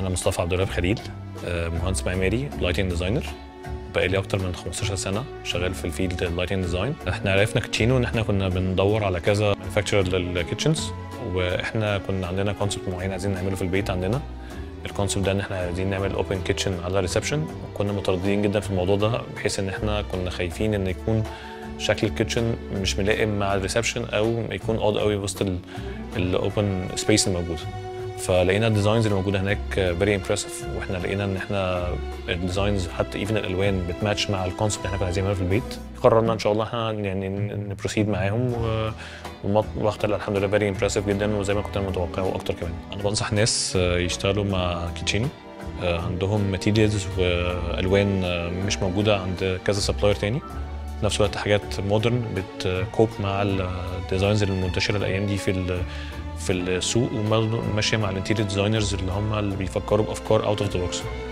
مصطفى عبد الوهاب خليل آه، مهندس معماري لايتنج ديزاينر بقالي اكتر من 15 سنه شغال في الفيلد اللايتنج ديزاين احنا عرفنا كيتشينو ان احنا كنا بندور على كذا مانيفاكتشر للكيتشنز واحنا كنا عندنا كونسبت معين عايزين نعمله في البيت عندنا الكونسبت ده ان احنا عايزين نعمل اوبن كيتشن على ريسبشن وكنا مترددين جدا في الموضوع ده بحيث ان احنا كنا خايفين ان يكون شكل الكيتشن مش ملائم مع الريسبشن او يكون اود قوي وسط الاوبن سبيس الموجود فلقينا الديزاينز اللي موجوده هناك فيري امبرسيف واحنا لقينا ان احنا الديزاينز حتى ايفن الالوان بتماتش مع الكونسبت اللي احنا كنا عايزين نعمله في البيت قررنا ان شاء الله احنا يعني نبروسيد معاهم و- والمطبخ طلع الحمد لله فيري امبرسيف جدا وزي ما كنت انا متوقع واكتر كمان انا بنصح ناس يشتغلوا مع كيتشينو عندهم ماتيريالز والوان مش موجوده عند كذا سبلاير تاني في نفس الوقت حاجات مودرن بتكوب مع الديزاينز المنتشره الايام دي في ال- في السوق وماشيه مع الانتيريور ديزاينرز اللي هم اللي بيفكروا بافكار اوت اوف ذا بوكس